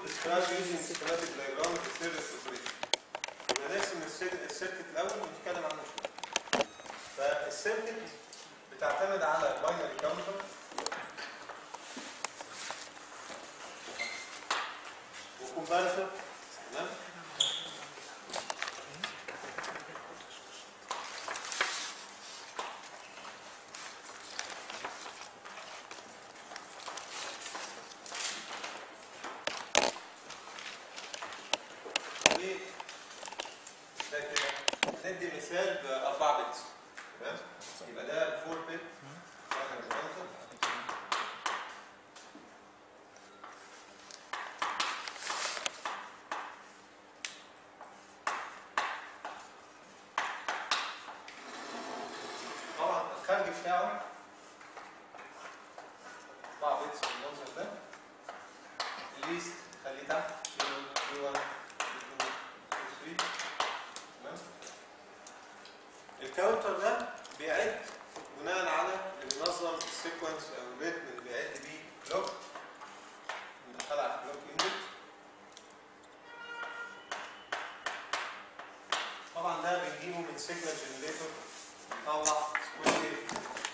describe using schematic diagram of the series operation. يبقى نرسم السير- السيركت الأول ونتكلم عنه شوية. فالسيركت بتعتمد على باينري كاونتر وكومباريتور تمام ليه؟ ده كده ندي مثال بأربعة بيتس تمام؟ يبقى ده 4 بيت باينري كاونتر طبعا الخارج بتاعه 4 بيتس بالمنظر ده الليست خليه تحت Q1 Q1 Q2 Q3 تمام الكاونتر ده بيعد بناء على اللي بينظم السيكونس او الريتم اللي بيعد بيه كلوك ندخلها على الكلوك انبوت طبعا ده بنجيبه من سيجنال جنريتور بيطلع سكوير ويف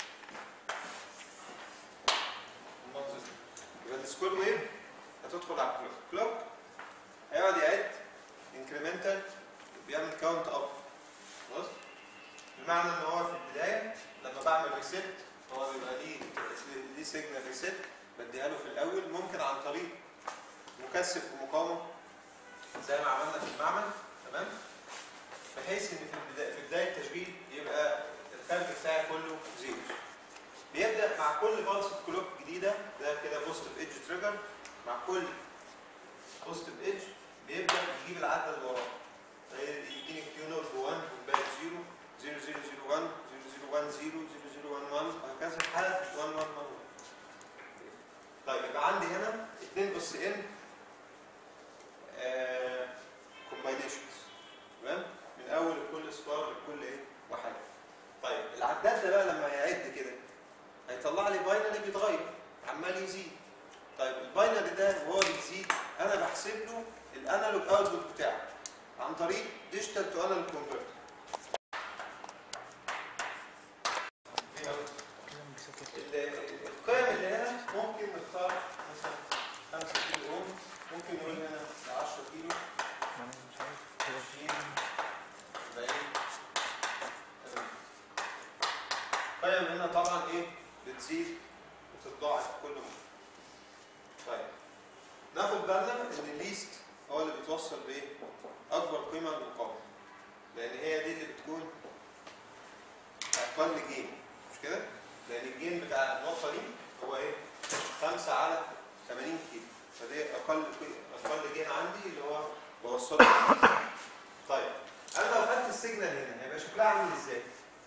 المنظر ده. يبقى السكوير ويف هتدخل على الكلوك كلوك هيقعد يعد انكريمنتال بيعمل كاونت اب خلاص بمعنى ان هو في البدايه لما بعمل ريست هو بيبقى ليه ليه سيجنال ريست بديها له في الاول ممكن عن طريق مكثف ومقاومه زي ما عملنا في المعمل تمام بحيث ان في البدايه في بدايه التشغيل يبقى الخارج بتاعي كله زيرو بيبدا مع كل بلسة كلوك جديده ده كده بوزيتيف ايدج تريجر مع كل بوزيتيف ايدج بيبدا يجيب العدد اللي وراه يديني كيو نوت ب 1 والباقي 0 0 0 0 1 0 0 1 0 0 0 1 1 وهكذا لحد 1 1 1 1 طيب يبقى عندي هنا اثنين بس ان كومباينيشنز تمام من اول كل اصفار لكل ايه وحاجه طيب العداد ده بقى لما يعد كده هيطلع لي باينري بيتغير عمال يزيد طيب الباينري ده وهو بيزيد انا بحسب له الانالوج اوتبوت بتاعه عن طريق ديجيتال تو انالوج كونفرتر القيم اللي هنا ممكن نختار مثلا 5 كيلو اوم ممكن نقول هنا 10 كيلو 20 40 قيم هنا طبعا ايه بتزيد وتتضاعف كل مره طيب ناخد بالنا ان الليست هو اللي بيتوصل بايه اكبر قيمه للمقاومه لان هي دي اللي بتكون اقل جين مش كده لان الجين بتاع النقطه دي هو ايه 5 على 80 كيلو فدي اقل قي- اقل جين عندي اللي هو بوصله طيب انا لو خدت السيجنال هنا هيبقى شكلها عامل ازاي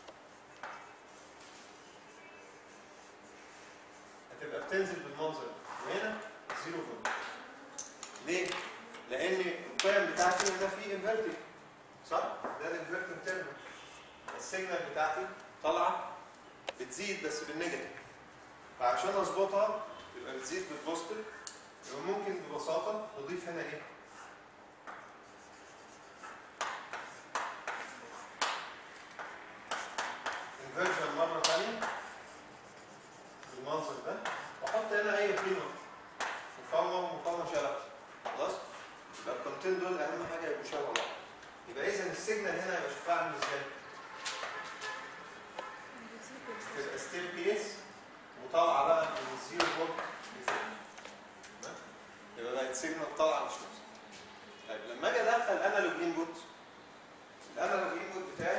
هتبقى بتنزل بالمنظر ده. وهنا زيرو فولت ليه؟ لان القيم بتاعتي هنا في انفرتنج صح؟ ده الانفرتنج تيرمينال السيجنال بتاعتي طالعه بتزيد بس بالنيجاتيف فعشان اظبطها يبقى بتزيد بالبوزيتيف يبقى ممكن ببساطه نضيف هنا ايه؟ انفرجن مره ثانيه بالمنظر ده واحط هنا اي قيمه مقاومه ومقاومه شبه خلاص يبقى القيمتين دول اهم حاجه يبقوا شبه بعض يبقى اذا السيجنال هنا يبقى شكلها عامل ازاي؟ تبقى ستيل بيس وطالعه بقى من الزيرو فولت لفوق تمام؟ يبقى بقت سيجنال طالعه مش نازله طيب لما اجي ادخل انالوج انبوت الانالوج انبوت بتاعي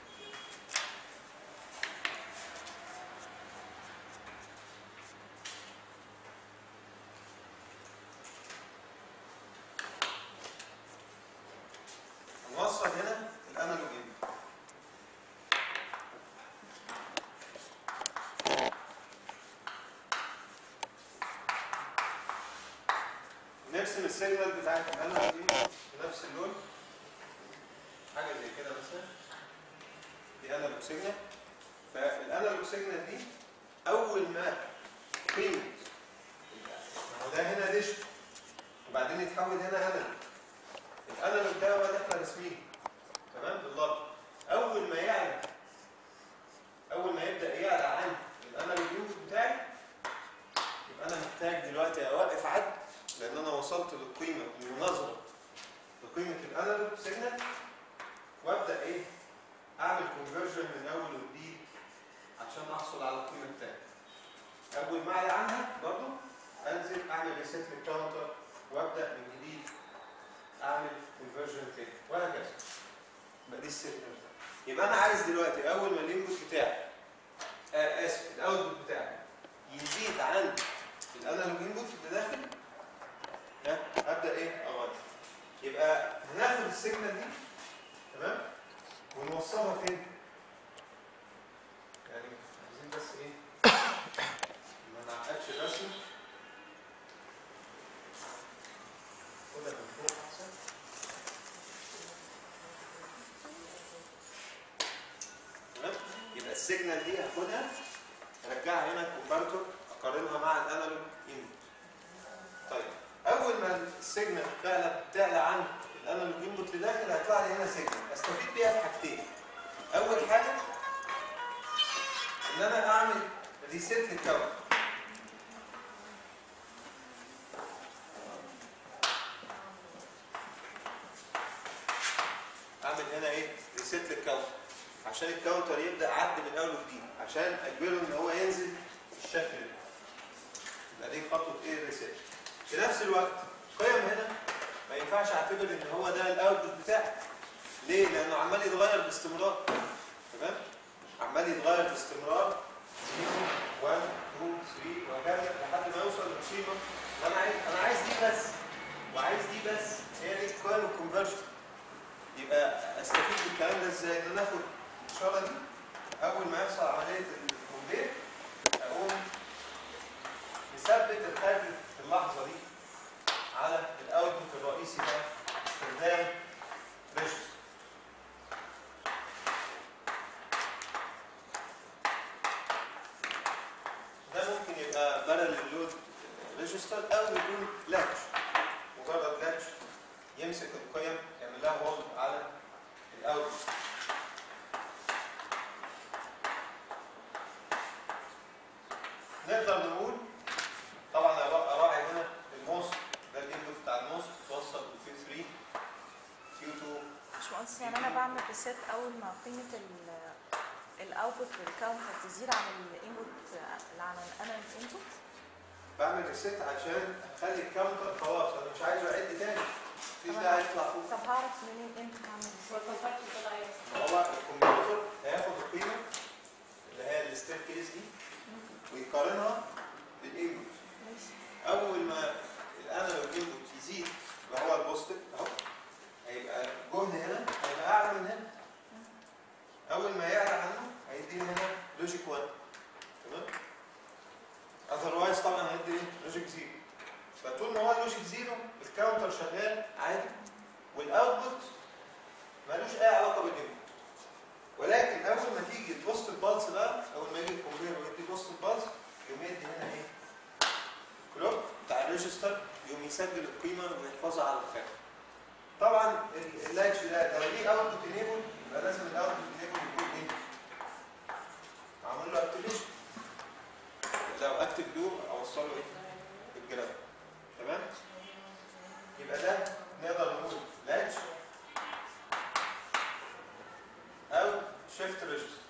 نوصل هنا الانالوج انبوت نرسم السيجنال بتاعت الانالوج دي بنفس اللون حاجه زي كده مثلا دي انالوج سيجنال فالانالوج سيجنال دي اول ما قيمه ما هو ده هنا ديجيتال وبعدين يتحول يتحول هنا انالوج الانالوج ده هو اللي احنا راسمينه تمام باللفظ اول ما يعلى اول ما يبدا يعلى عن الانالوج يونت بتاعي يبقى انا محتاج دلوقتي اوقف عد لان انا وصلت للقيمه المناظره لقيمه الانالوج سيجنال وابدا ايه اعمل كونفرجن من اول وجديد عشان احصل على القيمه بتاعتي اول ما اعلى عنها برضو انزل اعمل ريسيت للكاونتر وابدا من جديد اعمل كونفرجن تاني وهكذا يبقى دي السيجنال يبقى انا عايز دلوقتي اول ما الانبوت بتاعي آه اسف الاوتبوت بتاعي يزيد عن الانالوج انبوت اللي داخل ها ابدا ايه اغير يبقى هناخد السيجنال دي تمام ونوصلها فين يعني عايزين بس ايه ما نعقدش الرسم خدها من فوق احسن تمام يبقى السيجنال دي هاخدها ارجعها هنا الكونفرتور اقارنها مع الانالوج انبوت طيب اول ما السيجنال فعلا تعلى عن الانالوج انبوت اللي داخل هيطلع لي هنا سيجنال استفيد بيها في حاجتين اول حاجه ان انا اعمل ريسيت للكون اعمل هنا ايه ريسيت للكاونتر عشان الكاونتر يبدا عد من اول وجديد عشان اجبره ان هو ينزل بالشكل ده يبقى دي خطوه ايه الريسيت في نفس الوقت قيم هنا ما ينفعش اعتبر ان هو ده الاوتبوت بتاعي ليه؟ لانه عمال يتغير باستمرار تمام؟ عمال يتغير باستمرار 0 1 2 3 وهكذا لحد ما يوصل للقيمه وانا عايز انا عايز دي بس وعايز دي بس هي دي قيم الكونفرجن يبقى استفيد بالكلام ده ازاي؟ ان انا اخد الاشاره دي اول ما يحصل عمليه الكونفير اقوم مثبت الخارج في اللحظه دي على الاوتبوت الرئيسي ده استخدام ريجستر ده ممكن يبقى بدل اللود ريجستر او يكون لاتش مجرد لاتش يمسك القيم يعمل لها هولد على الاوتبوت نقدر نقول طبعا اراعي هنا الموس ده الانبوت بتاع الموس توصل بالكيو 3 كيو 2 باشمهندس يعني انا بعمل ريسيت اول ما قيمه الاوتبوت والكاونتر تزيد عن الانبوت عن انا الانبوت بعمل ريسيت عشان اخلي الكاونتر خلاص انا مش عايزه يعد تاني مفيش داعي يطلع فوق طب هعرف منين امتى هعمل ريسيت هو الكمبيوتر هياخد القيمه اللي هي الستيب كيس دي ويقارنها بالانبوت ماشي اول ما الانالوج انبوت يزيد اللي هو البوزيتيف اهو هيبقى الجهد هنا هيبقى اعلى من هنا اول ما يعلى عنه هيديني هنا لوجيك 1 تمام اذروايز طبعا هيدي ايه لوجيك 0 فطول ما هو لوجيك 0 الكاونتر شغال عادي والاوتبوت ملوش اي علاقه بالانبوت ولكن اول ما تيجي البوست بالس ده اول ما يجي الكمبيوتر ويدي بوست بالس يقوم يدي هنا ايه كلوك بتاع الريجستر يقوم يسجل القيمه ويحفظها على الخارج طبعا اللاتش ده لو ليه اوتبوت انيبل يبقى لازم الاوتبوت انيبل يكون ايه معمول له اكتيفيشن لو اكتف لوب اوصله ايه بالجرام تمام يبقى ده نقدر نقول لاتش او شيفت ريجستر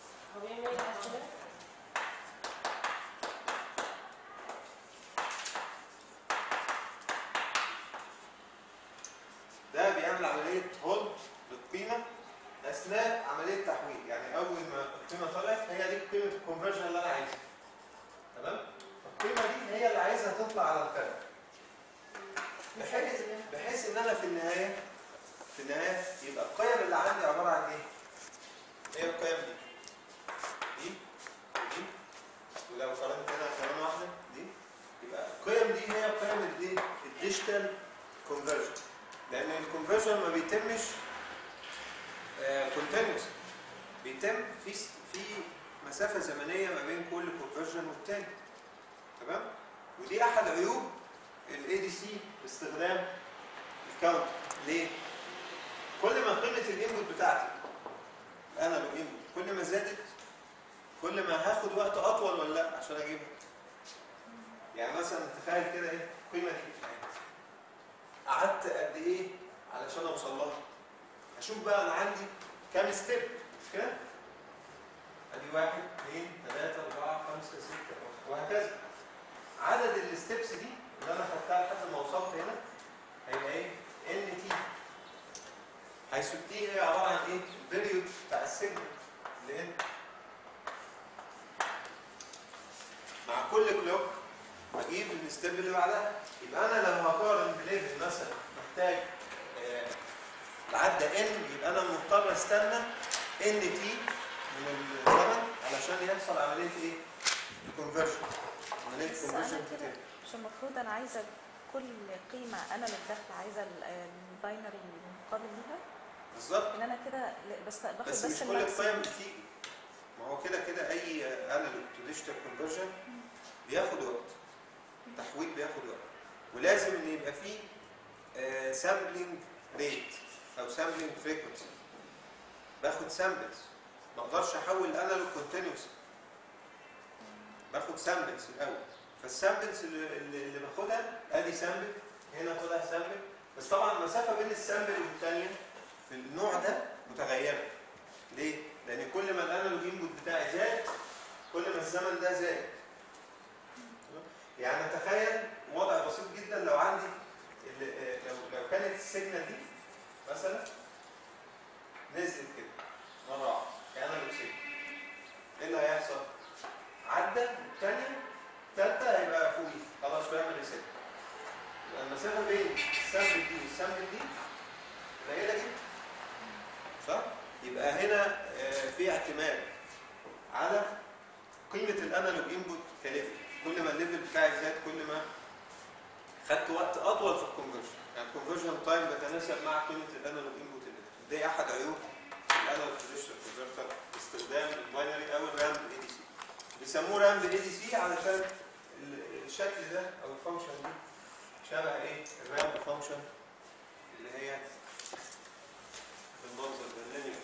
ده بيعمل عمليه هولد للقيمه اثناء عمليه تحويل يعني اول ما القيمه طلعت هي دي قيمه الكونفرجن اللي انا عايزها تمام القيمه دي هي اللي عايزها تطلع على الخارج بحيث بحيث ان انا في النهايه في النهايه يبقى القيم اللي عندي عباره عن ايه؟ ايه القيم دي؟ دي دي ولو قارنت هنا كمان واحده دي يبقى القيم دي هي قيم الدي الديجيتال كونفرجن لان الكونفرجن ما بيتمش كونتينوس بيتم في في مسافه زمنيه ما بين كل كونفرجن والتاني تمام ودي احد عيوب الاي دي سي باستخدام الكاونت ليه؟ كل ما قيمه الانبوت بتاعتي انا الانبوت كل ما زادت كل ما هاخد وقت اطول ولا لا عشان اجيبها يعني مثلا تخيل كده ايه القيمه دي قعدت قد ايه علشان اوصل لها اشوف بقى انا عندي كام ستيب مش كده ادي واحد اثنين ثلاثة أربعة خمسة ستة وهكذا عدد الستبس دي اللي انا خدتها لحد ما وصلت هنا هيبقى ايه؟ ان تي حيث التي هي عبارة عن ايه؟ البيريود بتاع السيجنال اللي هنا مع كل كلوك اجيب الستيب اللي بعدها يبقى انا لو هقارن بليفل مثلا محتاج آه، عدى ان يبقى انا مضطر استنى ان تي من الزمن علشان يحصل عمليه ايه؟ كونفرجن عمليه بس انا كونفرجن كده مش المفروض انا عايزه كل قيمه انا اللي داخله عايزه ال- الباينري مقابل ليها بالظبط ان انا كده ل- بس باخد بس بس, مش كل الماكسيمم. القيم بتيجي ما هو كده كده اي انالوج تو ديجيتال كونفرجن بياخد وقت تحويل بياخد وقت ولازم ان يبقى فيه سامبلينج ريت او سامبلينج فريكونسي باخد سامبلز ما اقدرش احول انالوج كونتينوس باخد سامبلز الاول فالسامبلز اللي, اللي اللي باخدها ادي سامبل هنا اخدها سامبل بس طبعا المسافه بين السامبل والثانيه في النوع ده متغيره ليه؟ لان كل ما الانالوج انبوت بتاعي زاد كل ما الزمن ده زاد يعني تخيل وضع بسيط جدا لو عندي ال- آه، لو لو كانت السيجنال دي مثلا نزلت كده مره واحده كانالوج سيجنال ايه اللي هيحصل؟ عدى الثانيه الثالثه هيبقى فوقي خلاص بيعمل ريسيت يبقى المسافه بين السامبل دي والسامبل دي قليله جدا صح؟ يبقى هنا آه، في اعتماد على قيمه الانالوج انبوت كليفل كل ما الليفل بتاعي زاد كل ما خدت وقت اطول في الكونفرجن يعني الكونفرجن تايم بتناسب مع قيمه الانالوج انبوت الليفل دي احد عيوب الانالوج ديجيتال كونفرتر باستخدام الباينري او الرامب اي دي سي بيسموه رامب اي دي سي علشان ال- الشكل ده او الفانكشن دي شبه ايه الرامب فانكشن اللي هي بالمنظر ده linear.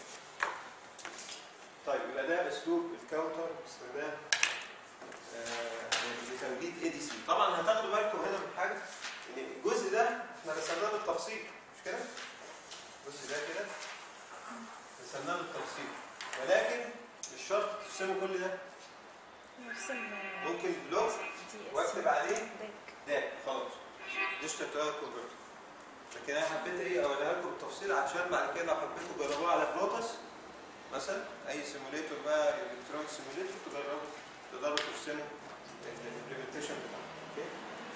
طيب يبقى ده اسلوب الكاونتر باستخدام آه، لتوليد اي دي سي طبعا هتاخدوا بالكم هنا من حاجه ان الجزء ده احنا رسمناه بالتفصيل مش كده؟ الجزء ده كده رسمناه بالتفصيل ولكن مش شرط ترسموا كل ده نرسم آه، ممكن بلوك دي اس واكتب عليه داك. ده خلاص ديجيتال ترايل كونفرتر لكن انا حبيت ايه اقولها لكم بالتفصيل عشان بعد كده لو حبيتوا تجربوها على بلوتس مثلا اي سيموليتور بقى الكترونيك سيموليتور تجربوا تقدروا ترسموا الامبلمنتيشن بتاعه اوكي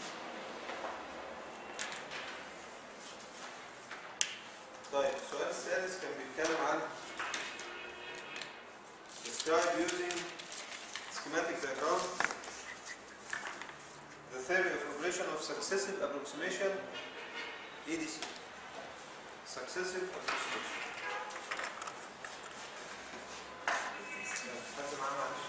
طيب السؤال السادس كان بيتكلم عن describe using schematic diagram the theory of operation of successive approximation ADC successive approximation حد معاه معلش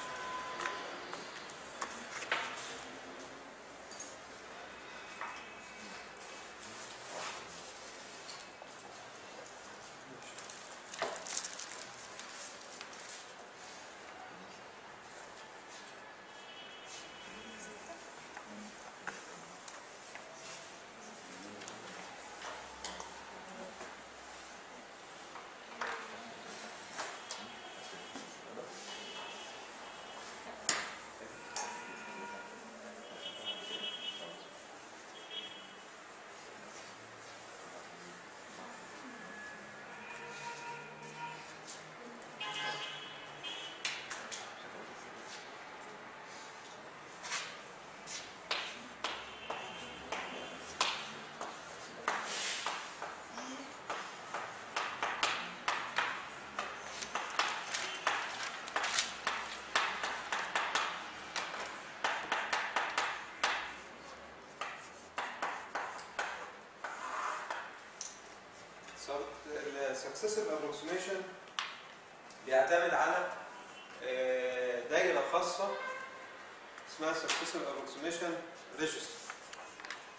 السكسيسيف ابروكسيميشن بيعتمد على آه، دايره خاصه اسمها سكسيسيف ابروكسيميشن ريجستر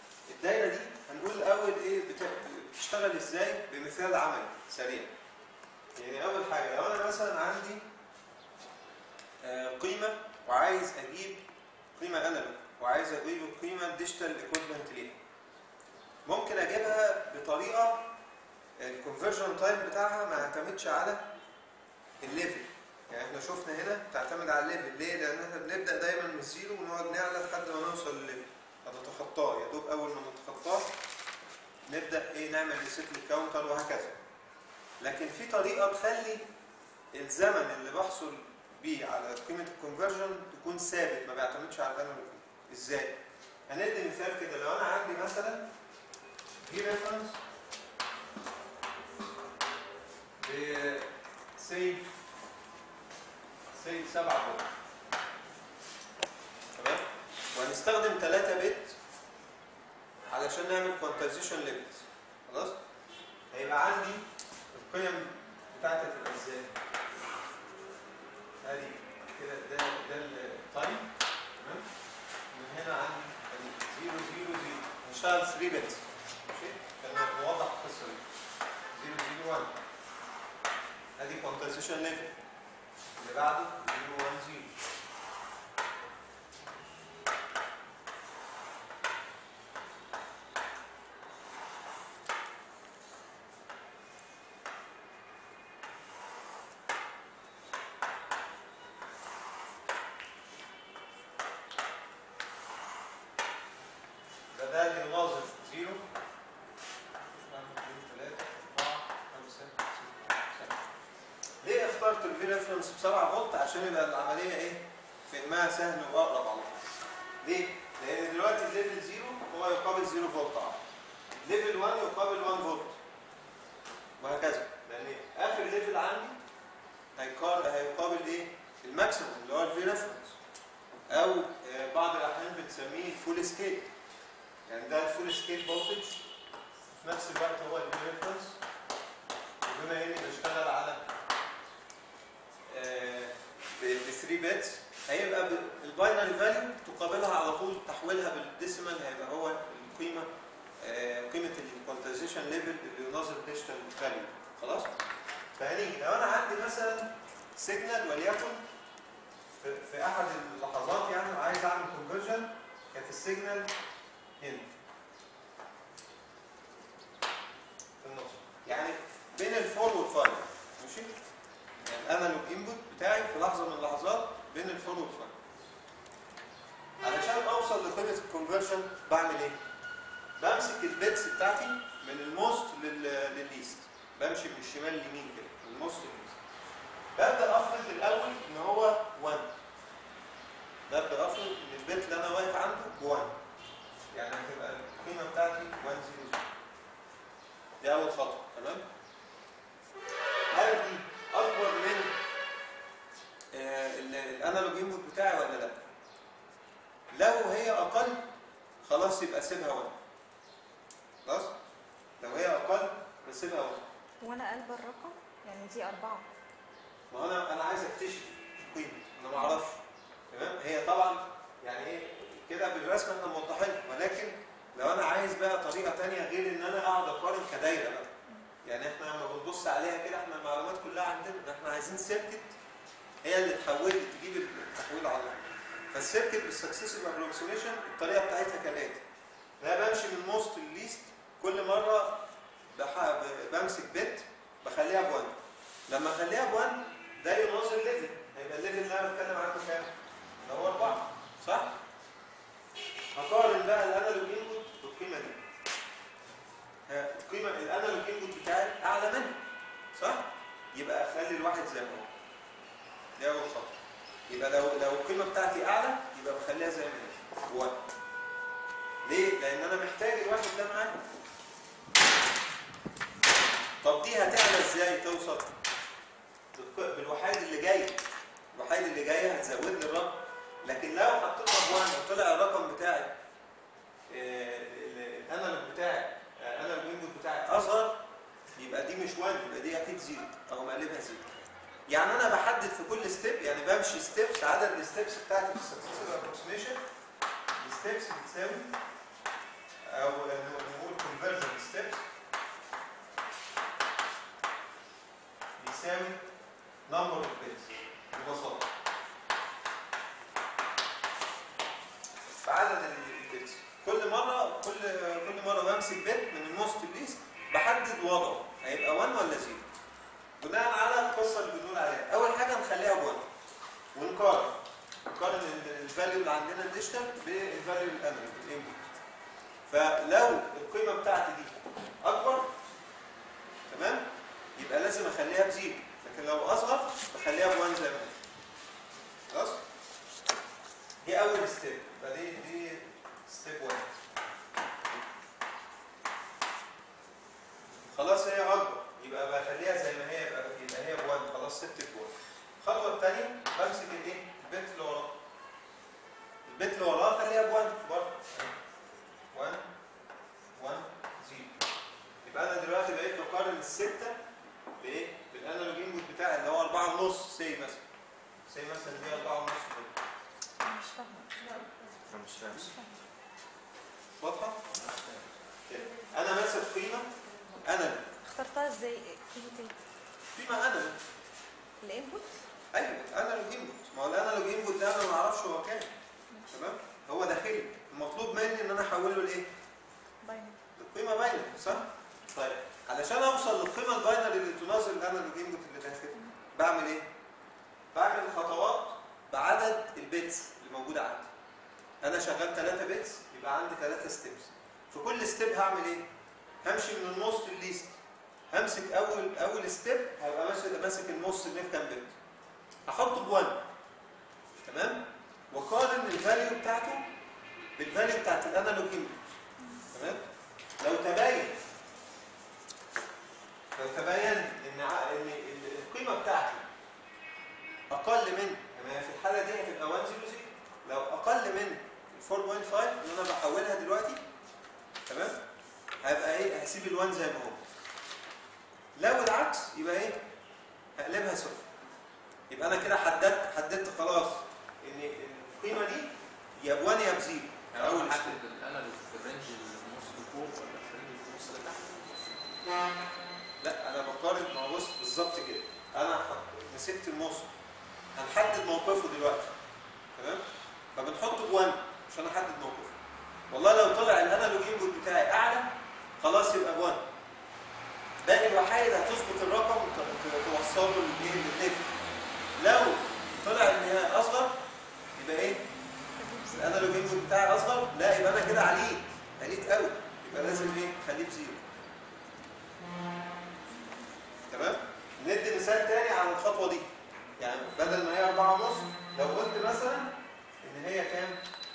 الدايره دي هنقول الاول ايه بت- بتشتغل ازاي بمثال عملي سريع يعني اول حاجه لو انا مثلا عندي آه، قيمه وعايز اجيب قيمه انالوج وعايز اجيب القيمه الديجيتال ايكويفالنت ليها ممكن اجيبها بطريقه الكونفرجن تايم بتاعها ما يعتمدش على الليفل يعني احنا شفنا هنا بتعتمد على الليفل ليه؟ لان احنا بنبدا دايما من الزيرو ونقعد نعلى لحد ما نوصل للليفل هنتخطاه يا دوب اول ما نتخطاه نبدا ايه نعمل ريسيت للكاونتر وهكذا لكن في طريقه تخلي الزمن اللي بحصل بيه على قيمه الكونفرجن تكون ثابت ما بيعتمدش على الانالوج ازاي؟ هندي مثال كده لو انا عندي مثلا في ريفرنس ب سي سي 7 فولت تمام وهنستخدم 3 بت علشان نعمل كوانتايزيشن ليميتس خلاص هيبقى عندي القيم بتاعتي هتبقى ازاي ادي كده ده ده التايم تمام من هنا عندي ادي 0 0 0 هنشتغل 3 بت ماشي عشان نوضح القصه دي 0 0 1 ادي كوانتايزيشن ليفل اللي بعده 0 1 0 ده ده اللي ناظر 0 1 2 3 4 5 6 7 ليه اخترت الفي ريفرنس ب 7 فولت عشان يبقى العمليه ايه فهمها سهل واقرب على طول ليه لان دلوقتي الليفل 0 هو يقابل 0 فولت عادي ليفل 1 يقابل 1 فولت وهكذا لان اخر ليفل عندي هيقار- هيقابل ايه الماكسيموم اللي هو الفي ريفرنس او آه، بعض الاحيان بنسميه الفول سكيل يعني ده الفول سكيل فولتج في نفس الوقت هو الفي ريفرنس وبما اني بشتغل على ب 3 بيتس هيبقى ب- الباينري فاليو تقابلها على طول تحويلها بالديسيمال هيبقى هو القيمه آه، قيمه الكوانتايزيشن ليفل اللي يناظر الديجيتال فاليو خلاص فهنيجي لو انا عندي مثلا سيجنال وليكن في, في احد اللحظات يعني عايز اعمل كونفرجن كانت السيجنال هنا في النص يعني بين الفور والفايف ماشي يعني الانالوج انبوت بتاعي في لحظه من اللحظات بين الفور والفايف علشان اوصل لقيمه الكونفرجن بعمل ايه؟ بمسك البيتس بتاعتي من الموست لل- للليست بمشي من الشمال لليمين كده من الموست للليست ببدا افرض الاول ان هو 1 ببدا افرض ان البيت اللي انا واقف عنده 1 يعني هتبقى القيمه بتاعتي 1 0 0 دي اول خطوه تمام هل دي اكبر من آه، ال- الانالوج انبوت بتاعي ولا لا لو هي اقل خلاص يبقى سيبها 1 خلاص لو هي اقل بسيبها 1 وانا قلب الرقم يعني دي أربعة ما هو انا انا عايز اكتشف قيمه انا ما اعرفش تمام هي طبعا يعني ايه كده بالرسم احنا موضحينها ولكن لو انا عايز بقى طريقه تانية غير ان انا اقعد اقارن كدايره بقى يعني احنا لما بنبص عليها كده احنا المعلومات كلها عندنا احنا عايزين سيركت هي اللي تحول تجيب التحويل على طول فالسيركت بالسكسيسيف ابروكسيميشن الطريقه بتاعتها كالاتي انا بمشي من موست لليست كل مره بح- ب- بمسك بت بخليها ب 1 لما اخليها ب 1 ده يناظر ليفل هيبقى الليفل اللي انا بتكلم عنه كام؟ اللي هو 4 صح؟ هقارن بقى الانالوج انبوت بالقيمه دي ها، القيمه الانالوج انبوت بتاعي اعلى منها صح؟ يبقى اخلي الواحد زي ما هو دي اول خطوه يبقى لو لو القيمه بتاعتي اعلى يبقى بخليها زي ما هي 1 ليه؟ لان انا محتاج الواحد ده معايا طب دي هتعلى ازاي توصل؟ بالق- بالوحيد اللي جاي الوحيد اللي جاي هتزود لي الرقم لكن لو حطيتها بوان وطلع الرقم بتاعي آه، ال- الانالوج بتاعي آه، الانالوج انبوت بتاعي اصغر يبقى دي مش 1 يبقى دي اكيد زيرو او مقلبها زيرو يعني انا بحدد في كل ستيب يعني بمشي ستيبس عدد الستيبس بتاعتي في السكسسيف ابروكسيميشن الستيبس بتساوي او نقول conversion steps بيساوي number of bits ببساطه بعدد البيتس كل مره كل كل مره بمسك بيت من الموست ليست بحدد وضعه هيبقى 1 ولا 0 بناء على القصه اللي بنقول عليها اول حاجه نخليها ب 1 ونقارن نقارن الفاليو اللي عندنا الديجيتال بالفاليو الانالوج الانبوت فلو القيمه بتاعتي دي اكبر تمام يبقى لازم اخليها بزيرو لكن لو اصغر بخليها ب 1 زي ما هي خلاص دي اول ستيب يبقى دي دي ستيب 1 خلاص هي اكبر يبقى بخليها زي ما هي يبقى يبقى هي ب 1 خلاص سبت ب 1 الخطوه الثانيه بمسك الايه البيت اللي وراه البيت اللي وراه خليها ب 1 برضه 1 1 0 يبقى انا دلوقتي بقيت بقارن السته بايه؟ بالانالوج انبوت بتاعي اللي هو 4 ونص سي مثلا سي مثلا دي 4 ونص كده مش فاهمه انا مش فاهم مش فاهمه واضحه؟ كده. انا ماسك قيمه انالوج اخترتها ازاي قيمه ايه قيمه انالوج الانبوت ايوه انالوج انبوت ما هو الانالوج انبوت ده انا ما اعرفش هو كام ماشي تمام؟ هو داخلي المطلوب مني ان انا احوله لايه؟ باينري القيمه باينري صح؟ طيب علشان اوصل للقيمه الباينري اللي تناظر الانالوج انبوت اللي داخل بعمل ايه؟ بعمل خطوات بعدد البيتس اللي موجوده عندي. انا شغال 3 بيتس يبقى عندي 3 ستيبس. في كل ستيب هعمل ايه؟ همشي من الموست للليست. همسك اول اول ستيب هبقى ماشي ماسك الموست سيجنيفيكانت بيت. احطه ب 1 تمام؟ واقارن الفاليو بتاعته بالفاليو بتاعت الانالوج انبوت. تمام؟ لو تبين لو تبين ان ع- ان ال- القيمه بتاعتي اقل من يعني في الحاله دي هتبقى 100 لو اقل من 4.5 اللي انا بحولها دلوقتي تمام هيبقى ايه هسيب ال1 زي ما هو لو العكس يبقى ايه هقلبها صفر يبقى انا كده حددت حددت خلاص ان القيمه دي يا ب1 يا بزيرو يعني اول اول ستيب. حدد الانالوج في الرينج النص فوق ولا في الرينج النص اللي تحت لا انا بقارن ما هو بص بالظبط كده انا حط- مسكت الموصل هنحدد موقفه دلوقتي تمام فبنحطه ب1 عشان احدد موقفه والله لو طلع الانالوج انبوت بتاعي اعلى خلاص يبقى ب1 باقي الوحايد هتظبط الرقم وت- ت- توصله للايه للليفل لو طلع ان هي اصغر يبقى ايه الانالوج انبوت بتاعي اصغر لا يبقى انا كده عليت عليت قوي يبقى لازم ايه خليه بزيرو تمام ندي مثال تاني على الخطوه دي يعني بدل ما هي أربعة ونص لو قلت مثلا ان هي كام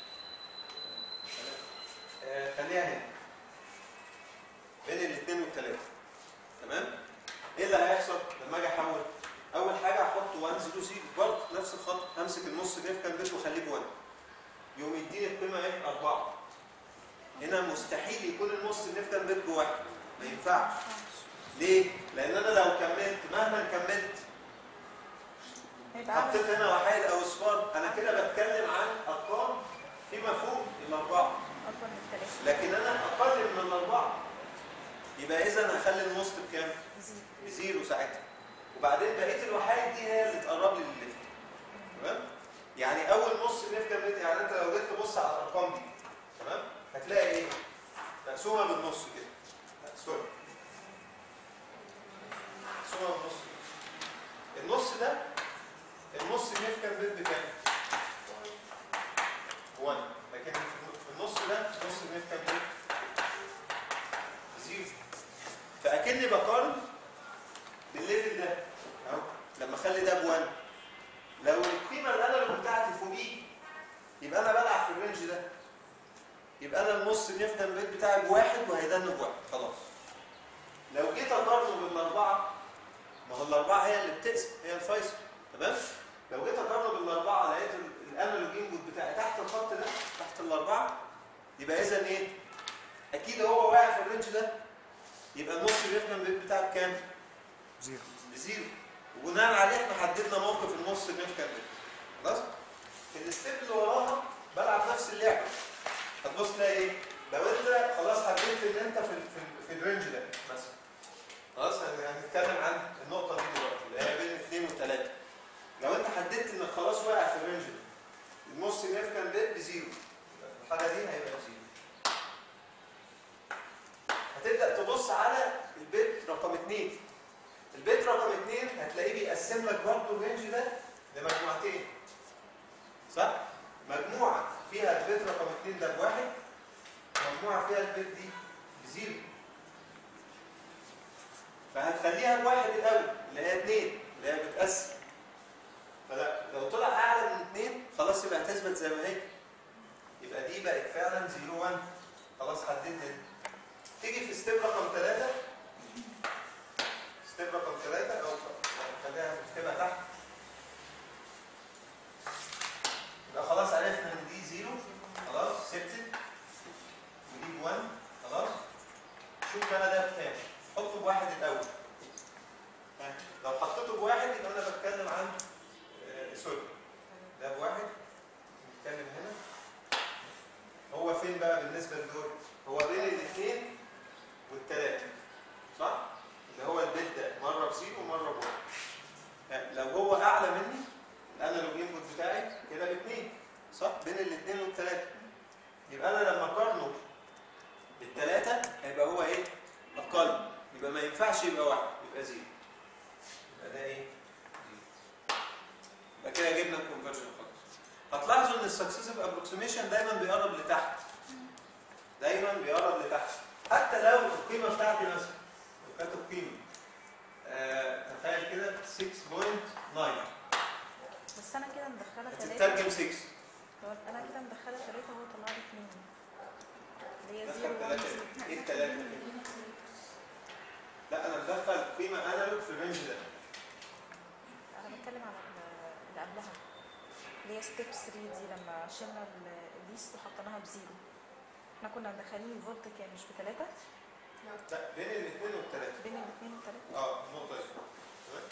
آه، خليها هنا بين الاثنين والثلاثه تمام ايه اللي هيحصل لما اجي احول اول حاجه احط 1 0 0 برضه نفس الخط همسك النص سيجنيفيكانت بيت واخليه ب 1 يقوم يديني القيمه ايه 4 هنا مستحيل يكون النص سيجنيفيكانت بيت بواحد ما ينفعش ليه؟ لأن أنا لو كملت مهما كملت هيبقى حطيت عامل هنا وحيد أو أصفار أنا كده بتكلم عن أرقام فيما فوق الأربعة اكبر من الثلاثه لكن أنا أقل من الأربعة يبقى إذا هخلي الوسط بكام؟ زيرو بزيرو ساعتها وبعدين بقية الوحيد دي هي اللي تقرب لي للليفت تمام؟ يعني أول نص نفكر يعني أنت لو جيت تبص على الأرقام دي تمام؟ هتلاقي إيه؟ مقسومة بالنص كده لا، سوري مقسومة بالنص النص ده النص significant bit بكام؟ 1 لكن في النص ده نص significant bit زيرو فأكني بقارن بالليفل ده اهو لما اخلي ده ب1 لو القيمه الانالوج بتاعتي فوقيه يبقى انا بلعب في الرينج ده يبقى انا النص significant bit بتاعي بواحد وهيدن بواحد خلاص لو جيت اقارنه بالاربعه ما هو الاربعه هي اللي بتقسم هي الفيصل تمام لو جيت اقارنه بالاربعه لقيت ال- الانالوج انبوت بتاعي تحت الخط ده تحت الاربعه يبقى اذا ايه اكيد هو واقع في الرينج ده يبقى النص significant bit بتاعي بكام زيرو بزيرو وبناء عليه احنا حددنا موقف النص significant bit خلاص في الستيب اللي وراها بلعب نفس اللعبه هتبص تلاقي ايه لو انت خلاص حددت ان انت في ال- في, ال- في الرينج ده مثلا خلاص هن- هنتكلم عن النقطه دي دلوقتي اللي هي بين 2 و3 لو انت حددت انك خلاص واقع في الرينج ده الموست سيجنفكانت بيت بزيرو الحاله دي هيبقى بزيرو هتبدا تبص على البيت رقم 2 البيت رقم 2 هتلاقيه بيقسم لك برضه الرينج ده لمجموعتين صح؟ مجموعه فيها البيت رقم 2 ده بواحد مجموعه فيها البيت دي بزيرو فهتخليها بواحد الاول اللي هي 2 اللي هي بتقسم فلا لو طلع اعلى من 2 خلاص يبقى هتثبت زي ما هي يبقى دي بقت فعلا 0 1 خلاص حددنا دي. تيجي في ستيب رقم 3 ستيب رقم 3 او خليها نكتبها تحت يبقى خلاص عرفنا ان دي 0 خلاص ثبتت ودي ب 1 خلاص شوف بقى ده بكام حطه بواحد الاول ها، لو حطيته بواحد يبقى انا بتكلم عن آه، سوري ده بواحد نتكلم هنا هو فين بقى بالنسبه لدول هو بين الاثنين والثلاثه صح اللي هو البيت ده مره بزيرو ومره بواحد ها، لو هو اعلى مني الانالوج انبوت بتاعي كده باثنين صح بين الاثنين والثلاثه يبقى انا لما اقارنه بالثلاثه هيبقى هو ايه اقل يبقى ما ينفعش يبقى واحد يبقى زيرو يبقى ده ايه زيرو يبقى كده جبنا الكونفرجن خلاص هتلاحظوا ان السكسيسيف ابروكسيميشن دايما بيقرب لتحت دايما بيقرب لتحت حتى لو القيمه بتاعتي مثلا لو كانت القيمه آه تخيل كده 6.9 بس انا كده مدخله ثلاثه هتترجم 6 انا كده مدخله ثلاثه وهو طلع لي اثنين اللي هي دخل 0 1 ثلاثة ايه الثلاثة؟ لا انا مدخل قيمة انالوج في الرينج ده انا بتكلم على ال- اللي قبلها اللي هي ستيب 3 دي لما شلنا ال- الليست وحطيناها بزيرو احنا كنا مدخلين الفولت كام مش بثلاثه لا بين الاثنين والثلاثة بين الاثنين والثلاثه اه النقطة دي تمام؟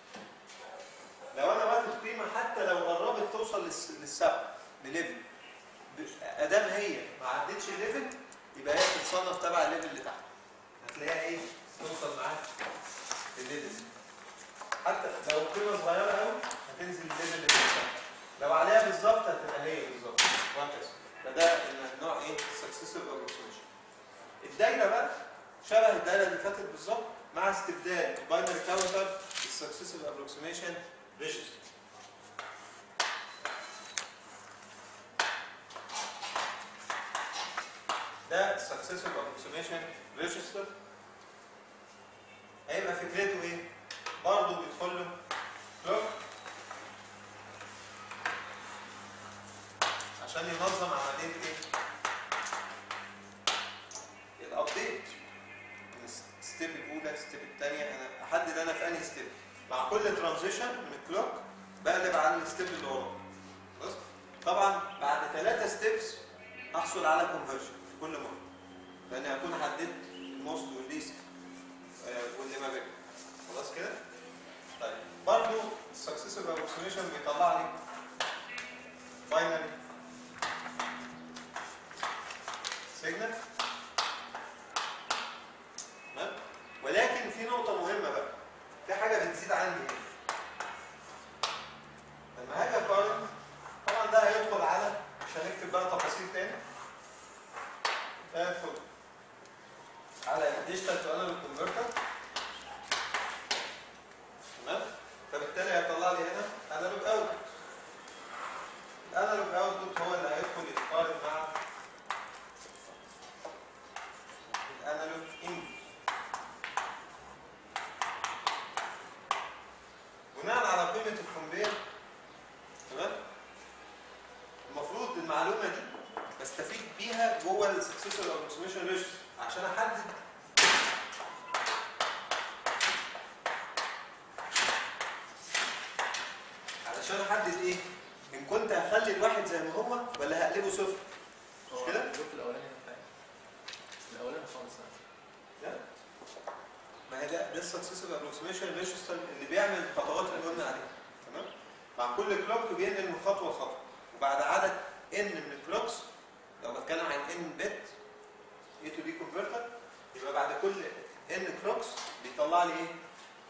لو انا واخد قيمة حتى لو قربت توصل للس- للسبعة لليفل ب- ادام هي ما عدتش الليفل يبقى هي بتتصنف تبع الليفل اللي تحت هتلاقيها ايه توصل معاك للليفل حتى لو القيمة صغيرة قوي هتنزل الليفل اللي تحت لو عليها بالظبط هتبقى هي بالظبط وهكذا فده النوع ايه سكسيسيف ابروكسيميشن الدايره بقى شبه الدايره اللي فاتت بالظبط مع استبدال الباينري كاونتر بالسكسيسيف ابروكسيميشن ريجستر ده السكسيسيف ابروكسيميشن ريجستر هيبقى فكرته ايه؟ برضه بيدخل له كلوك عشان ينظم عمليه ايه؟ الابديت الستيب الاولى الستيب الثانيه انا احدد انا في انهي ستيب مع كل ترانزيشن من الكلوك بقلب على الستيب اللي وراه خلاص طبعا بعد ثلاثه ستيبس احصل على كونفرجن في كل مره لان هكون حددت الموست والليست آه، واللي ما بينهم خلاص كده طيب برضه السكسيسيف ابروكسيميشن بيطلع لي باينري سيجنال تمام ولكن في نقطة مهمة بقى في حاجة بتزيد عندي هنا لما هاجي اقارن طبعا ده هيدخل على مش هنكتب بقى تفاصيل تاني ده هيدخل على الديجيتال تو انالوج كونفرتر تمام فبالتالي هيطلع لي هنا انالوج اوت الانالوج اوتبوت هو اللي هيدخل يتقارن مع الانالوج انبوت بناء على قيمه الكونفير تمام المفروض المعلومه دي بستفيد بيها جوه السكسسور ابروكسيميشن ريجستر عشان احدد علشان احدد ايه ان كنت هخلي الواحد زي ما هو ولا هقلبه صفر هو كده؟ الجزء الاولاني بتاعي الاولاني خالص يعني. لا ما هي ده ده السكسسيف ابروكسيميشن ريجستر اللي بيعمل الخطوات اللي قلنا عليها تمام مع كل كلوك بينقل من خطوه لخطوه وبعد عدد ان من الكلوكس لو بتكلم عن ان بت اي تو دي كونفرتر يبقى بعد كل ان كلوكس بيطلع لي ايه؟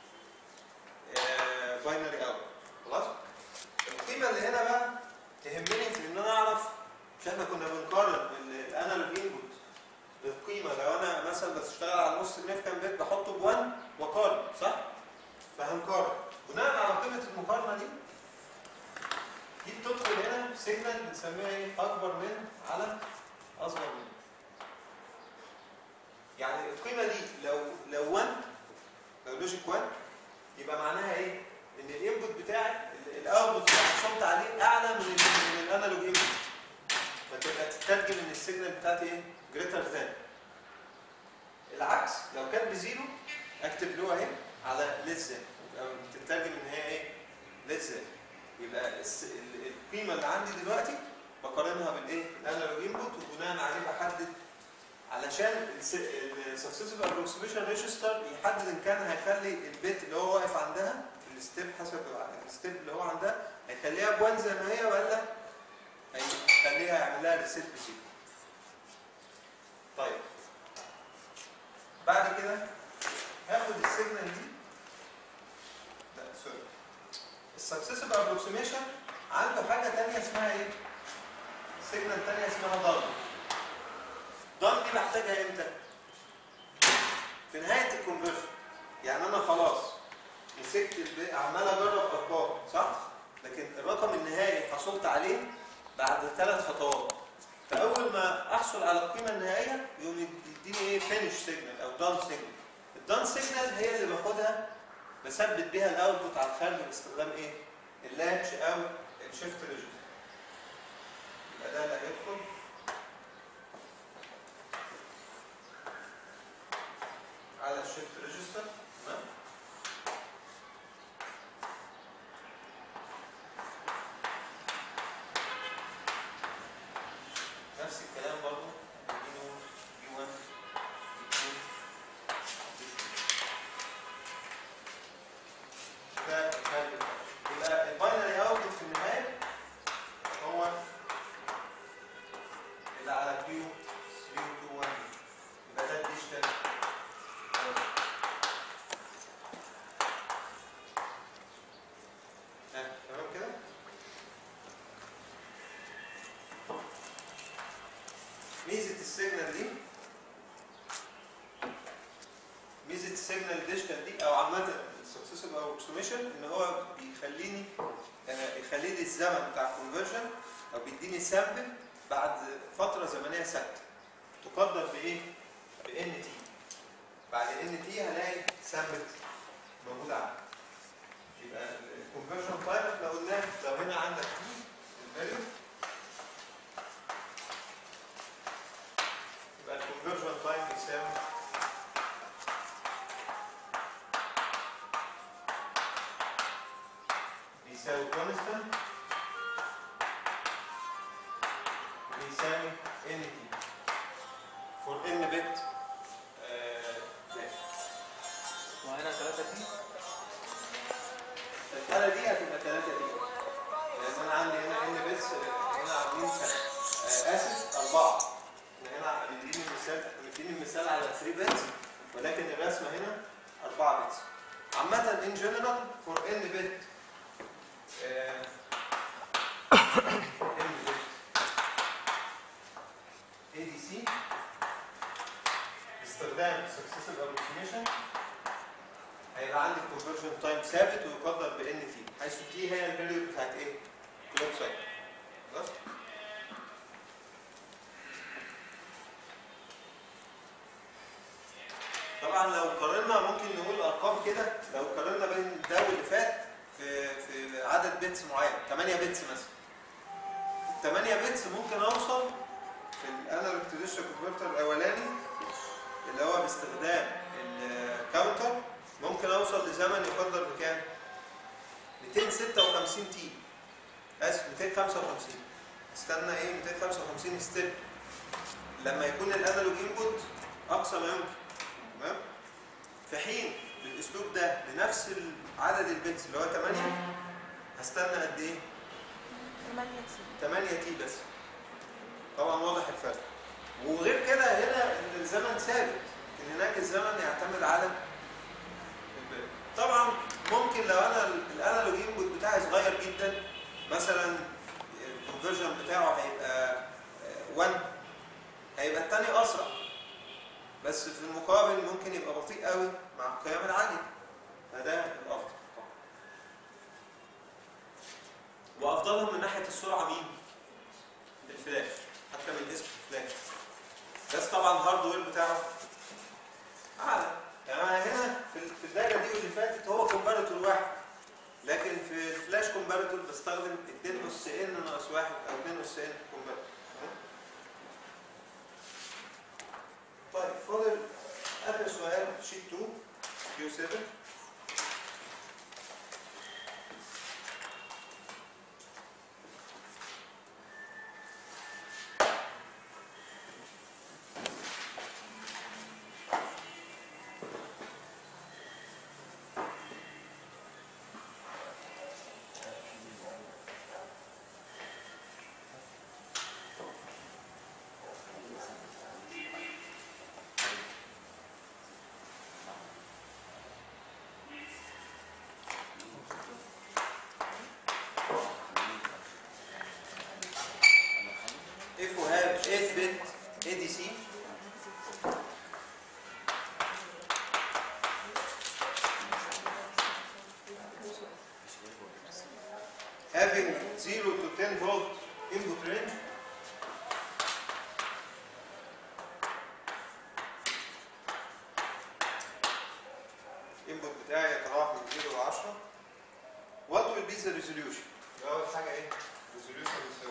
باينري اوت خلاص؟ القيمه اللي هنا بقى تهمني في ان انا اعرف مش احنا كنا بنقارن الانالوج انبوت بالقيمه لو انا مثلا بشتغل على نص significant بت بحطه ب 1 واقارن صح؟ فهنقارن بناء على قيمه المقارنه دي دي بتدخل هنا في سيجنال بنسميها ايه؟ اكبر من على اصغر من يعني القيمه دي لو لو 1 لو لوجيك 1 يبقى معناها ايه؟ ان الانبوت بتاعي الاوتبوت بتاعي حصلت عليه اعلى من ال- من الانالوج انبوت فتبقى تترجم ان السيجنال بتاعتي ايه؟ جريتر ذان العكس لو كانت بزيرو اكتب له اهي على ليس ذان يبقى بتترجم ان هي ايه؟ ليس ذان يبقى الس- ال- القيمه اللي عندي دلوقتي بقارنها بالايه؟ الانالوج انبوت وبناء عليه بحدد علشان السكسسيف ابروكسيميشن ريجستر يحدد ان كان هيخلي البيت اللي هو واقف عندها في الستيب حسب الستيب اللي هو عندها هيخليها بوان زي ما هي ولا هيخليها يعمل لها ريسيت بزيرو. طيب بعد كده هاخد السيجنال دي لا سوري السكسسيف ابروكسيميشن عنده حاجه ثانيه اسمها ايه؟ سيجنال ثانيه اسمها ضرب ضم دي بحتاجها امتى؟ في نهاية الكونفرجن يعني أنا خلاص مسكت الب- عمال أجرب أرقام صح؟ لكن الرقم النهائي حصلت عليه بعد ثلاث خطوات فأول ما أحصل على القيمة النهائية يقوم يديني إيه فينش سيجنال أو دان سيجنال الدان سيجنال هي اللي باخدها بثبت بيها الأوتبوت على الخارج باستخدام إيه؟ اللاتش أو الشيفت ريجستر يبقى ده اللي هيدخل على الشيفت ريجستر تمام نفس الكلام برضه بي 1 بي 1 ده الخارج يبقى الباينري اوتبوت في النهايه هو اللي على كيو 3 2 1 يبقى ده الديجيتال ها، تمام كده؟ ميزة السيجنال دي ميزة السيجنال ديجيتال دي او عامة السكسسيف او اكسوميشن ان هو بيخليني آه، يخلي لي الزمن بتاع الكونفرجن او بيديني سامبل بعد فترة زمنية ثابتة تقدر بايه؟ ب ان تي بعد ان تي هلاقي سامبل موجود عندي يبقى الكونفرجن تايم احنا قلنا لو هنا عندك تي الفاليو يبقى الكونفرجن تايم بيساوي بيساوي كونستانت بيساوي ان تي فور ان بت وهنا 3 تي الحالة دي هتبقى 3 دي لأن أنا عندي هنا ان بس هنا عاملين آه، آسف أربعة إحنا هنا مديني مثال مديني مثال على 3 بيتس ولكن الرسمة هنا 4 بيتس عامة ان جنرال فور ان بت ان بت اي دي سي باستخدام successive approximation هيبقى عندي conversion تايم ثابت ويقدر ب ان تي حيث تي هي الفاليو بتاعت ايه؟ كلوك سايكل خلاص؟ طبعا لو قارنا ممكن نقول ارقام كده لو قارنا بين ده واللي فات في في عدد بيتس معين 8 بيتس مثلا في 8 بيتس ممكن اوصل في الانالوج تو ديجيتال كونفرتر الاولاني اللي هو باستخدام الكاونتر ممكن اوصل لزمن يقدر بكام؟ 256 تي اسف 255 استنى ايه 255 ستيب لما يكون الانالوج انبوت اقصى ما يمكن تمام في حين بالاسلوب ده لنفس عدد البيتس اللي هو 8 هستنى قد ايه 8 تي 8 تي بس طبعا واضح الفرق وغير كده هنا ان الزمن ثابت لكن هناك الزمن يعتمد على البيت. طبعا ممكن لو انا الانالوج انبوت بتاعي صغير جدا مثلا الكونفرجن بتاعه هيبقى آه، 1 هيبقى الثاني اسرع بس في المقابل ممكن يبقى بطيء قوي مع القيم العاليه فده الافضل طبعا وافضلهم من ناحيه السرعه مين؟ الفلاش حتى من اسم الفلاش بس طبعا الهاردوير بتاعه اعلى يعني أنا هنا في في الدايره دي واللي فاتت هو كومباريتور واحد لكن في الفلاش كومباريتور بستخدم 2 اس ان ناقص 1 او 2 اس ان كومباريتور طيب فاضل اخر سؤال شيت 2 كيو 7 if we have 8 bit ADC having 0 to 10 volt input range input بتاعي يتراوح من 0 ل 10 what will be the resolution؟ يبقى اول حاجه ايه؟ resolution بيساوي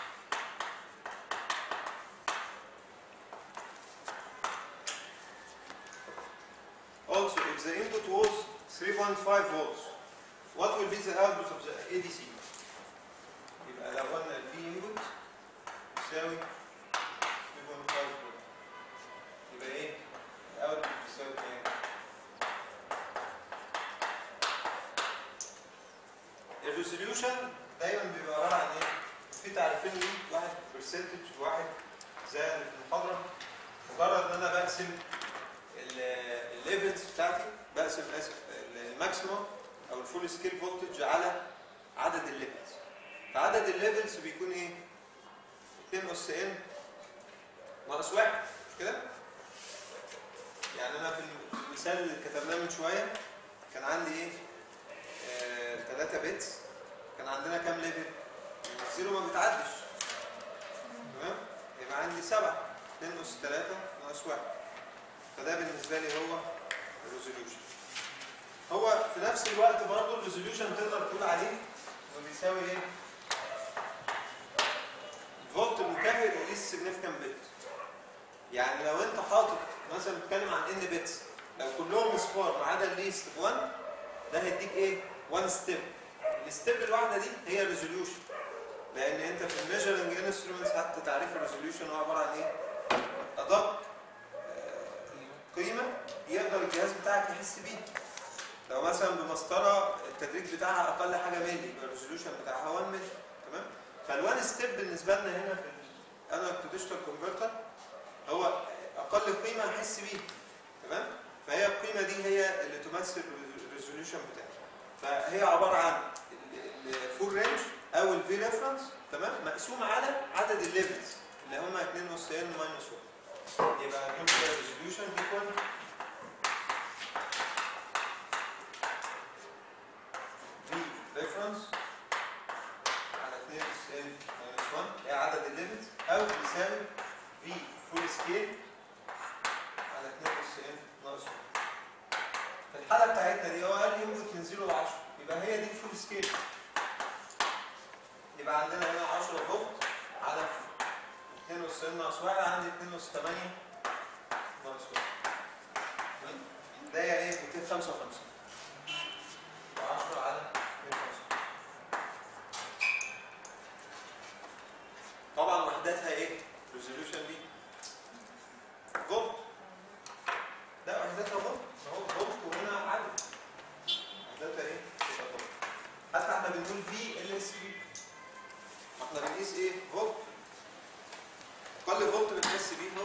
Also, if the input was 3.5 volts, what will be the output of the ADC? يبقى لو قلنا ال V input يساوي 3.5 فولت يبقى ايه؟ الاوتبوت بيساوي كام؟ الريزوليوشن دايما بيبقى عباره عن ايه؟ في تعريفين ليه واحد برسنتج وواحد زي اللي في المحاضره مجرد ان انا بقسم الليفلز بتاعتي بقسم اسف الماكسيموم او الفول سكيل فولتج على عدد الليفلز فعدد الليفلز بيكون ايه 2 اس ان ناقص واحد مش كده يعني انا في المثال اللي كتبناه من شويه كان عندي ايه 3 بيتس كان عندنا كام ليفل الزيرو ما بيتعدش تمام يبقى عندي 7 2 اس 3 ناقص 1 فده بالنسبه لي هو الريزوليوشن هو في نفس الوقت برضه الريزوليوشن تقدر تقول عليه انه بيساوي ايه؟ الفولت المكافئ لليست سيجنفكانت بت يعني لو انت حاطط مثلا بتتكلم عن ان بيتس لو كلهم اصفار ما عدا الليست 1 ده هيديك ايه؟ 1 ستيب الستيب الواحده دي هي الريزوليوشن لان انت في الميجرنج انسترومنتس حتى تعريف الريزوليوشن هو عباره عن ايه؟ ادق قيمه يقدر الجهاز بتاعك يحس بيها لو مثلا بمسطره التدريج بتاعها اقل حاجه ملي يبقى الريزوليوشن بتاعها 1 ملي تمام فالوان ستيب بالنسبه لنا هنا في الانالوج تو ديجيتال كونفرتر هو اقل قيمه احس بيها تمام فهي القيمه دي هي اللي تمثل الريزوليوشن بتاعي فهي عباره عن الفول رينج او الفي ريفرنس تمام مقسوم على عدد الليفلز اللي هم 2 اس ان ماينس 1 يبقى نقول كده الريزوليوشن ايكوال في ريفرنس على 2 اس ان ماينس 1 هي عدد الليفلز او يساوي في فول سكيل على 2 اس ان ناقص 1 في الحاله بتاعتنا دي هو قال انبوت من 0 ل 10 يبقى هي دي الفول سكيل يبقى عندنا هنا 10 فولت على 2 اس ان ناقص 1 عندي 2 اس 8 ناقص 1 ده هي ايه 255 يبقى 10 على 255 طبعا وحداتها ايه ريزوليوشن دي فولت لا وحداتها فولت ما هو فولت وهنا عدد وحداتها ايه تبقى فولت حتى احنا بنقول في ال اس بي احنا بنقيس ايه فولت اقل فولت بنحس بيه هو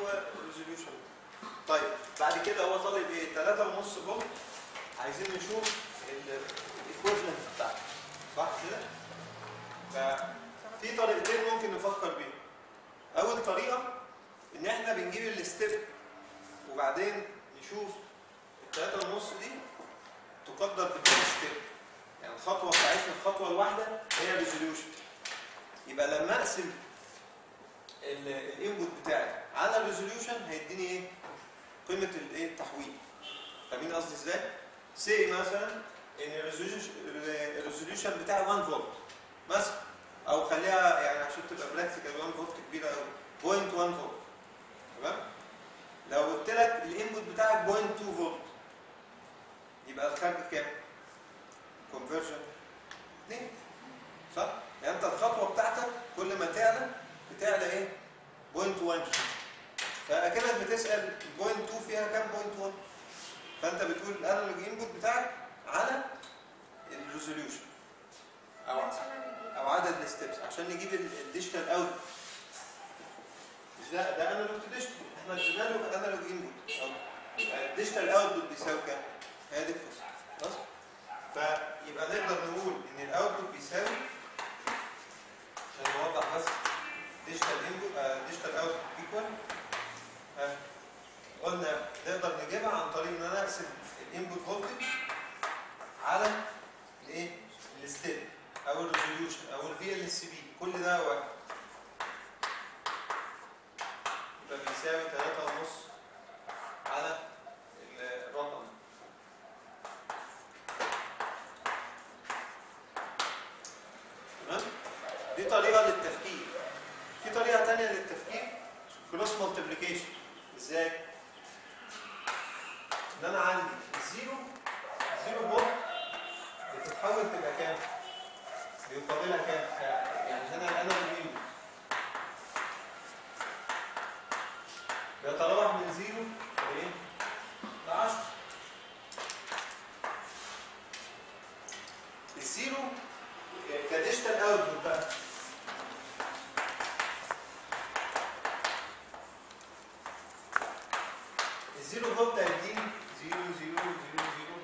الريزوليوشن طيب بعد كده هو طالب ايه 3 ونص فولت عايزين نشوف الايكويفالنت بتاعته صح كده ففي طريقتين ممكن نفكر بيهم اول طريقه ان احنا بنجيب الستيب وبعدين نشوف الثلاثة ونص دي تقدر بكام ستيب يعني الخطوة بتاعتنا الخطوة الواحدة هي ريزوليوشن يبقى لما اقسم الانبوت بتاعي على الريزوليوشن هيديني ايه؟ قيمة الايه؟ التحويل فاهمين قصدي ازاي؟ سي مثلا ان الريزوليوشن الريزوليوشن بتاعي 1 فولت مثلا او خليها يعني عشان تبقى براكتيكال 1 فولت كبيرة قوي 0.1 فولت تمام؟ لو قلت لك الانبوت بتاعك 0.2 فولت يبقى الخارج كام؟ كونفرجن 2 صح؟ يعني انت الخطوه بتاعتك كل ما تعلى بتعلى ايه؟ 0.1 فاكنك بتسال 0.2 فيها كام 0.1 فانت بتقول الانالوج انبوت بتاعك على الريزوليوشن او او عدد الستبس عشان نجيب الديجيتال اوت مش ده ده انالوج تو ديجيتال احنا ادينا له انالوج انبوت الديجيتال اوتبوت بيساوي كام؟ هي دي القصه خلاص؟ فيبقى نقدر نقول ان الاوتبوت بيساوي عشان نوضح بس ديجيتال انبوت ديجيتال اوتبوت ايكوال قلنا نقدر نجيبها عن طريق ان انا اقسم الانبوت فولتج على الايه؟ الستيب او الريزوليوشن او الفي ال سي بي كل ده واحد يبقى بيساوي 3 ونص على الرقم تمام دي طريقه للتفكير في طريقه ثانيه للتفكير كروس مالتيبليكيشن ازاي ان انا عندي الزيرو زيرو فولت بتتحول تبقى كام بيقابلها كام يعني هنا انا بجيب بيتراوح من زيرو لايه ل 10 الزيرو كديجيتال اوتبوت بقى الزيرو فولت هيديني زيرو زيرو زيرو زيرو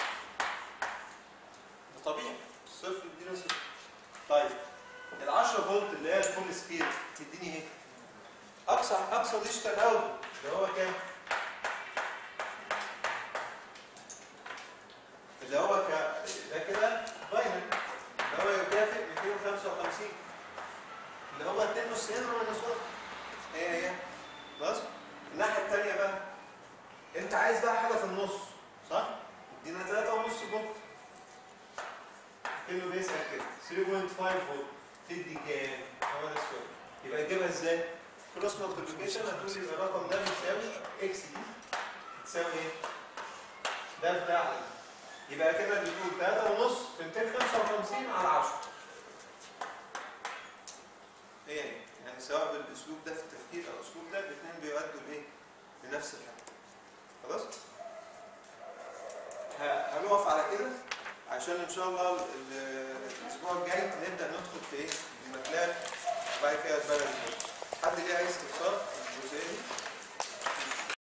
ده طبيعي صفر يدينا صفر طيب ال 10 فولت اللي هي الفول سكيل تديني ايه؟ اقصى اقصى ديجيتال اوتبوت اللي هو كام؟ اللي هو ك ده كده باينري اللي هو يكافئ 255 اللي هو 2 نص هنا ولا نص هي هي خلاص الناحيه الثانيه بقى انت عايز بقى حاجه في النص صح؟ ادينا 3 ونص فولت كله بيسال كده 3.5 فولت تدي كام؟ هو ده السؤال يبقى تجيبها ازاي؟ كروس مالتيبيكيشن هتقول لي الرقم ده بيساوي اكس دي تساوي ايه؟ ده في ده على ده. يبقى كده بتقول 3 ونص في 255 على 10 هي هي. يعني سواء بالاسلوب ده في التفكير او الاسلوب ده الاثنين بيؤدوا لايه؟ لنفس الحاجه خلاص؟ ه- هنقف على كده عشان ان شاء الله ال- ال- الاسبوع الجاي نبدا ندخل في ايه؟ الماتلاب وبعد كده تبرر حد ليه عايز استفسار في الجزئيه دي؟